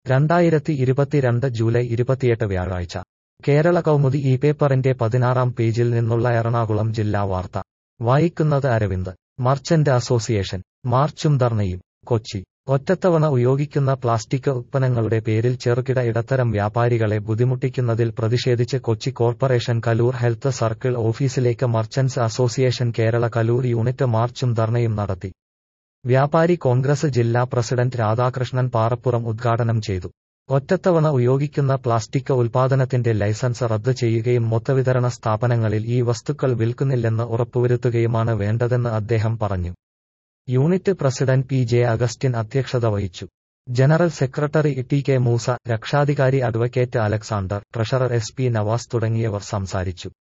രണ്ടായിരത്തി ഇരുപത്തിരണ്ട് ജൂലൈ ഇരുപത്തിയെട്ട് വ്യാഴാഴ്ച കേരള കൗമുദി ഈ പേപ്പറിന്റെ പതിനാറാം പേജിൽ നിന്നുള്ള എറണാകുളം ജില്ലാ വാർത്ത വായിക്കുന്നത് അരവിന്ദ് മർച്ചന്റ് അസോസിയേഷൻ മാർച്ചും ധർണയും കൊച്ചി ഒറ്റത്തവണ ഉപയോഗിക്കുന്ന പ്ലാസ്റ്റിക് ഉത്പന്നങ്ങളുടെ പേരിൽ ചെറുകിട ഇടത്തരം വ്യാപാരികളെ ബുദ്ധിമുട്ടിക്കുന്നതിൽ പ്രതിഷേധിച്ച് Kochi corporation Kaloor health circle ഓഫീസിലേക്ക് merchants association Kerala Kaloor unit മാർച്ചും ധർണയും നടത്തി വ്യാപാരി കോൺഗ്രസ് ജില്ലാ പ്രസിഡന്റ് രാധാകൃഷ്ണൻ പാറപ്പുറം ഉദ്ഘാടനം ചെയ്തു ഒറ്റത്തവണ ഉപയോഗിക്കുന്ന പ്ലാസ്റ്റിക് ഉൽപാദനത്തിന്റെ ലൈസൻസ് റദ്ദ് ചെയ്യുകയും മൊത്തവിതരണ സ്ഥാപനങ്ങളിൽ ഈ വസ്തുക്കൾ വിൽക്കുന്നില്ലെന്ന് ഉറപ്പുവരുത്തുകയുമാണ് വേണ്ടതെന്ന് അദ്ദേഹം പറഞ്ഞു unit president P J Augustine അധ്യക്ഷത വഹിച്ചു general secretary T K Moosa രക്ഷാധികാരി advocate Alexander treasurer S P Navas തുടങ്ങിയവർ സംസാരിച്ചു